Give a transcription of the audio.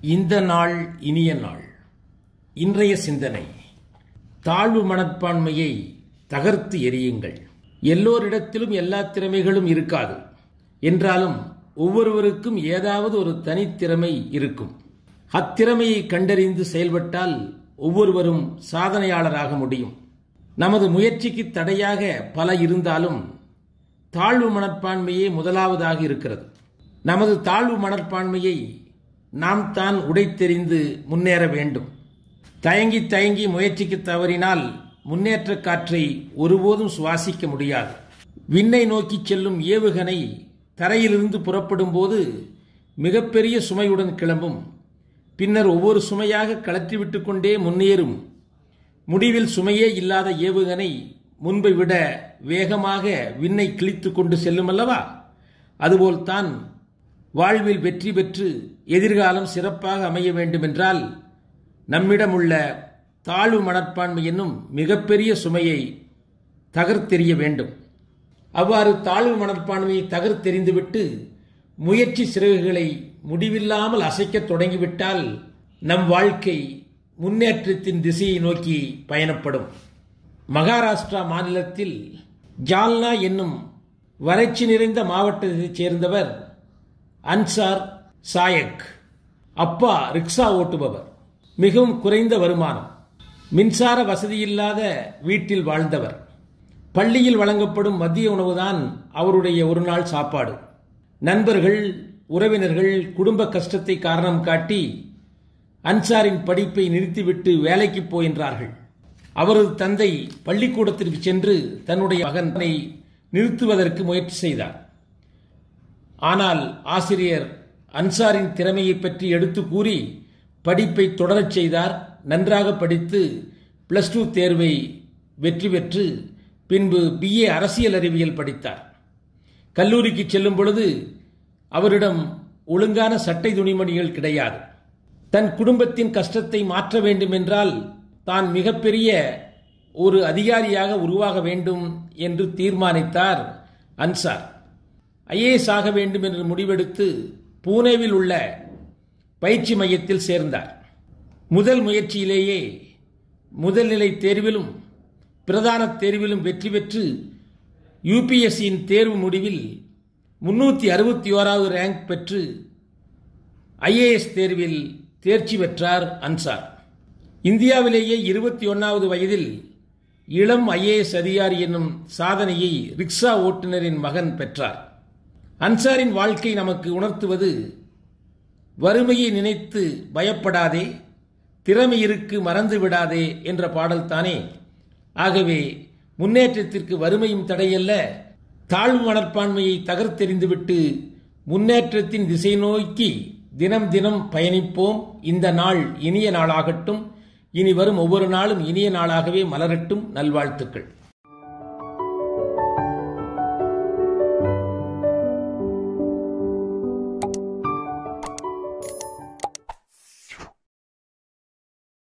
இந்த நாள் இனிய நாள் இன்றைய சிந்தனை தாழ்வு மனப்பான்மையை தகர்த்து எறியுங்கள் எல்லோரிடத்திலும் எல்லா திறமைகளும் இருக்காது என்றாலும் ஒவ்வொருவருக்கும் ஏதாவது ஒரு தனித்திறமை இருக்கும் அத்திறமையை கண்டறிந்து செயல்பட்டால் ஒவ்வொருவரும் சாதனையாளராக முடியும் நமது முயற்சிக்கு தடையாக பல இருந்தாலும் தாழ்வு மனப்பான்மையே முதலாவதாக இருக்கிறது நமது தாழ்வு மனப்பான்மையை நாம் தான் உடைத்தெறிந்து முன்னேற வேண்டும் தயங்கி தயங்கி முயற்சிக்கு தவறினால் முன்னேற்ற காற்றை ஒருபோதும் சுவாசிக்க முடியாது விண்ணை நோக்கி செல்லும் ஏவுகணை தரையிலிருந்து புறப்படும் போது மிகப்பெரிய சுமையுடன் கிளம்பும் பின்னர் ஒவ்வொரு சுமையாக கலற்றிவிட்டு கொண்டே முன்னேறும் முடிவில் சுமையே இல்லாத ஏவுகணை முன்பை விட வேகமாக விண்ணை கிழித்து கொண்டு செல்லும் அல்லவா அதுபோல்தான் வாழ்வில் வெற்றி பெற்று எதிர்காலம் சிறப்பாக அமைய வேண்டுமென்றால் நம்மிடம் உள்ள தாழ்வு மனப்பான்மை என்னும் மிகப்பெரிய சுமையை தகர்த்தெறிய வேண்டும் அவ்வாறு தாழ்வு மனப்பான்மையை தகர்த்தெறிந்துவிட்டு முயற்சி சிறகுகளை முடிவில்லாமல் அசைக்கத் தொடங்கிவிட்டால் நம் வாழ்க்கை முன்னேற்றத்தின் திசையை நோக்கி பயணப்படும் மகாராஷ்டிரா மாநிலத்தில் ஜால்னா என்னும் வறட்சி நிறைந்த மாவட்டத்தைச் சேர்ந்தவர் அன்சார் சாயக் அப்பா ரிக்ஷா ஓட்டுபவர் மிகவும் குறைந்த வருமானம் மின்சார வசதியில்லாத வீட்டில் வாழ்ந்தவர் பள்ளியில் வழங்கப்படும் மதிய உணவுதான் அவருடைய ஒரு நாள் சாப்பாடு நண்பர்கள் உறவினர்கள் குடும்ப கஷ்டத்தை காரணம் காட்டி அன்சாரின் படிப்பை நிறுத்திவிட்டு வேலைக்கு போகின்றார்கள் அவரது தந்தை பள்ளிக்கூடத்திற்கு சென்று தன்னுடைய மகனை நிறுத்துவதற்கு முயற்சி செய்தார் ஆனால் ஆசிரியர் அன்சாரின் திறமையை பற்றி எடுத்து கூறி படிப்பை தொடரச் செய்தார் நன்றாக படித்து பிளஸ் டூ தேர்வை வெற்றி பெற்று பின்பு பிஏ அரசியல் அறிவியல் படித்தார் கல்லூரிக்கு செல்லும் பொழுது அவரிடம் ஒழுங்கான சட்டை துணிமணிகள் கிடையாது தன் குடும்பத்தின் கஷ்டத்தை மாற்ற வேண்டும் என்றால் தான் மிகப்பெரிய ஒரு அதிகாரியாக உருவாக வேண்டும் என்று தீர்மானித்தார் அன்சார் ஐஏஎஸ் ஆக வேண்டும் என்று முடிவெடுத்து பூனேவில் உள்ள பயிற்சி மையத்தில் சேர்ந்தார் முதல் முயற்சியிலேயே முதல்நிலை தேர்விலும் பிரதான தேர்விலும் வெற்றி பெற்று யூபிஎஸ்சியின் தேர்வு முடிவில் முன்னூற்றி அறுபத்தி ஓராவது ரேங்க் பெற்று ஐஏஎஸ் தேர்வில் தேர்ச்சி பெற்றார் அன்சார் இந்தியாவிலேயே இருபத்தி ஒன்றாவது வயதில் இளம் ஐஏஎஸ் அதிகாரி என்னும் சாதனையை ரிக்ஷா ஓட்டுநரின் மகன் பெற்றார் அன்சாரின் வாழ்க்கை நமக்கு உணர்த்துவது வறுமையை நினைத்து பயப்படாதே திறமை இருக்கு மறந்து விடாதே என்ற பாடல் தானே ஆகவே முன்னேற்றத்திற்கு வறுமையும் தடையல்ல தாழ்வு மனப்பான்மையை தகர்த்தெறிந்துவிட்டு முன்னேற்றத்தின் திசை நோக்கி தினம் தினம் பயணிப்போம் இந்த நாள் இனிய நாளாகட்டும் இனி வரும் ஒவ்வொரு நாளும் இனிய நாளாகவே மலரட்டும் நல்வாழ்த்துக்கள்